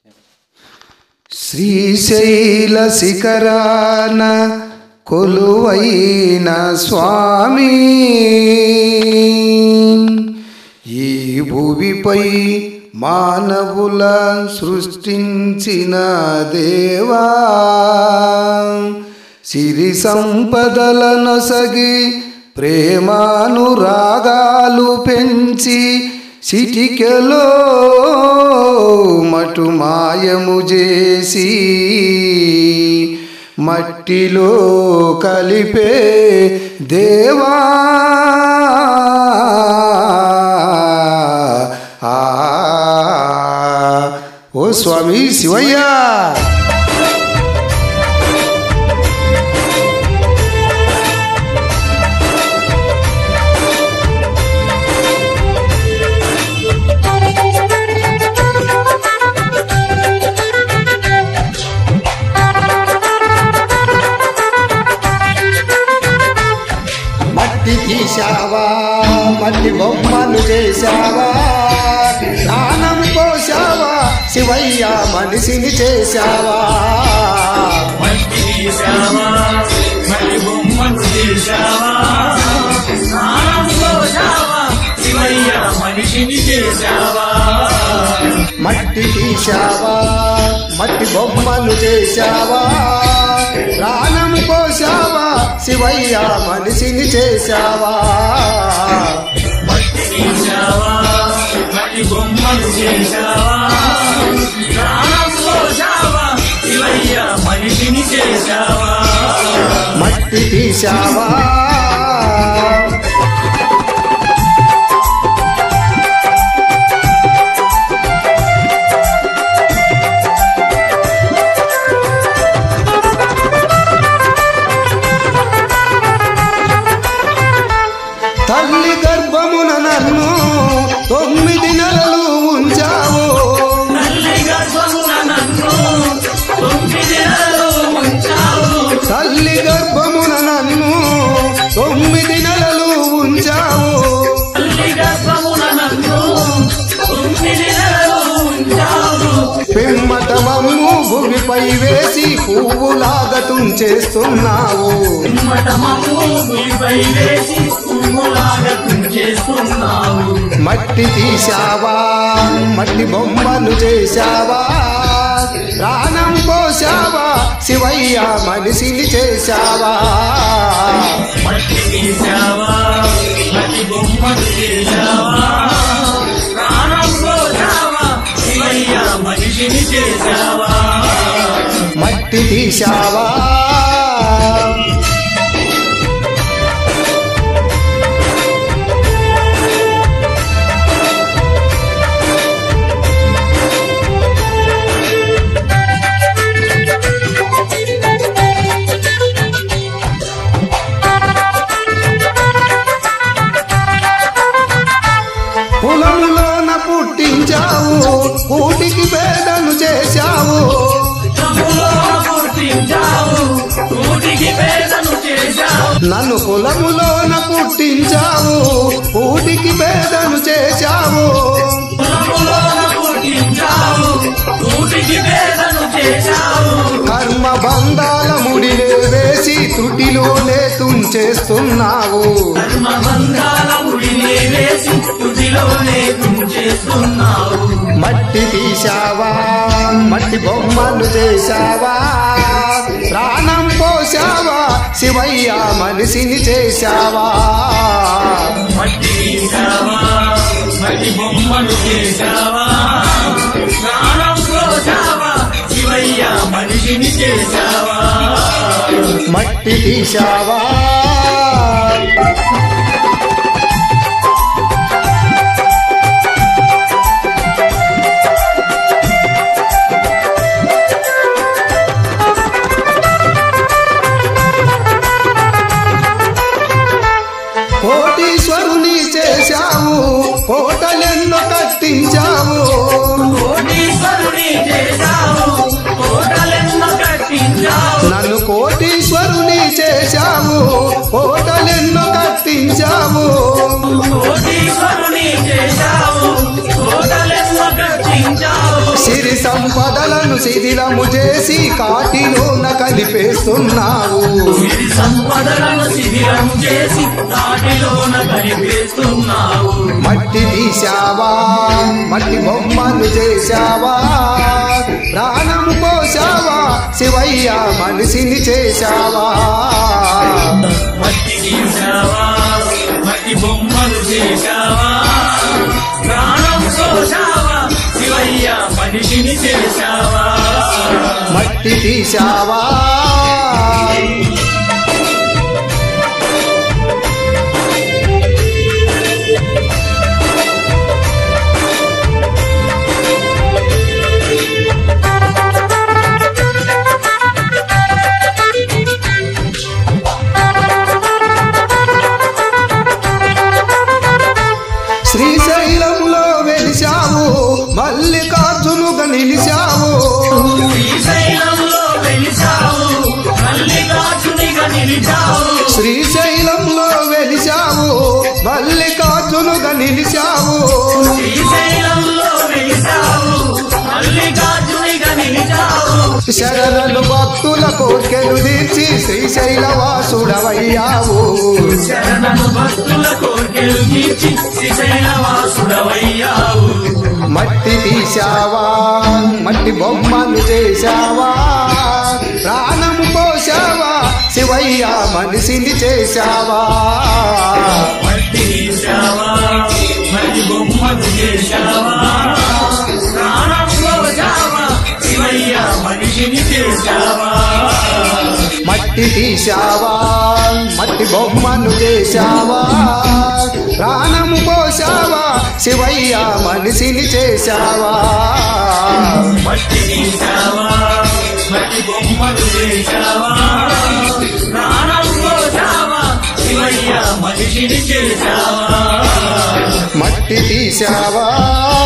శ్రీశైల శిఖరాన కొలువైన స్వామి ఈ భూమిపై మానవుల సృష్టించిన దేవా సిరి సంపదల నొసగి ప్రేమానురాగాలు పెంచి సిటికెలో మటు మాయము చేసి మట్టిలో కలిపే దేవా ఆ, ఓ స్వామి శివయ్య మట్టి తీశావా మట్టి బొమ్మలు చేశావా ప్రాణం పోసావా శివయ్య మనిషిని చేశావా మట్టి తీసావా మట్టి బొమ్మను చేశావా స్నానం పోసావా శివయ్య మనిషిని చేశావా మట్టి తీశావా మట్టి బొమ్మలు చేశావా ప్రాణం పోసావా శివయ్య మనిషిని చేశావా మట్టి తీసావా మట్టి బొమ్మను చేశావా స్నానం పోసావా శివయ్య మనిషిని చేశావా మట్టి తీశావా తల్లి గర్భమున నన్ను తొమ్మిది నెలలు ఉంచావు తల్లి గర్భమున నన్ను తొమ్మిది నెలలు ఉంచావు తల్లి గర్భమున నన్ను తొమ్మిది నెలలు ఉంచావు తల్లి గర్భమున నన్ను తొమ్మిది నెలలు ఉంచావు పిమ్మట మమ్ము భూమిపై వేసి పువ్వులాగా తుంచేస్తున్నావు మఠమము గుడిపై వేసి పువ్వులాగా తుంచేస్తున్నావు మట్టి తీశావా మట్టి బొమ్మను చేశావా ప్రాణం పోసావా శివయ్య మనిషిని చేశావా మట్టి తీసావా మట్టి బొమ్మను చేశావా ప్రాణం పోసావా శివయ్య మనిషిని చేశావా మట్టి తీశావా పొలంలోన పుట్టించావు కూటికి పేదను చేశావు ప్రభులో పుట్టించావు కూటికి పేదను చేశావు నన్ను కులములోన పుట్టించావు కూటికి పేదను చేశావు ప్రభులో పుట్టించావు కూటికి పేదను చేశావు కర్మ బంధాల ముడినే వేసి త్రుటిలోనే తుంచేస్తున్నావు బంగాల ముడిని వేసి తుదిలోనే తుంచేస్తున్నావు మట్టి తీశావా మట్టి బొమ్మలు చేశావా ప్రాణం పోసావా శివయ్య మనిషిని చేశావా మట్టి తీసావా మట్టి బొమ్మను చేశావా స్నానం పోసావా శివయ్య మనిషిని చేశావా మట్టి తీశావా కోటీశ్వరుని చేశావు కోటలెన్నో కట్టించావు కోటీశ్వరుని చేశావు కోటలెన్నో కట్టించావు నన్ను కోటీశ్వరుని చేశావు శిథిలము చేసి కాటిలోన కలిపేస్తున్నావు ఇది సంపదలను శిథిలం చేసి నాటిలోన కనిపిస్తున్నావు మట్టి తీశావా మట్టి బొమ్మను చేశావా ప్రాణము పోసావా శివయ్య మనిషిని చేశావా మట్టి తీసావా మట్టి బొమ్మలు చేశావా ప్రాణం కోసావా శివయ్య మనిషిని చేశావా మట్టి తీశావా శ్రీశైలంలో వెలిశావు మల్లికార్జునుగా నిలిచావు శ్రీశైలంలో వెలిసావు మల్లికార్జునిగా నిలిచావు శ్రీశైలంలో వెలిశావు మల్లికార్జునుగా నిలిచావు శ్రీశైలంలో వెలిసావు మల్లికార్జునిగా నిలిచావు శరణను భక్తుల కోర్కెలు తీర్చి శ్రీశైల వాసుడవయ్యావు శరణను భక్తుల కోర్కెలు తీర్చి శ్రీశైల వాసుడవయ్యావు మట్టి తీశావా మట్టి బొమ్మను చేశావా ప్రాణము పోసావా శివయ్య మనిషిని చేశావా మట్టి తీసావా మట్టి బొమ్మలు చేశావా ప్రాణం పోసావా శివయ్య మనిషిని చేశావా మట్టి తీశావా మట్టి బొమ్మను చేశావా ప్రాణము పోసావా శివయ్య మనిషిని చేశావా మట్టి తీసావా మట్టి బొమ్మలు చేశావా ప్రాణం పోసావా శివయ్య మనిషిని చేశావా మట్టి తీశావా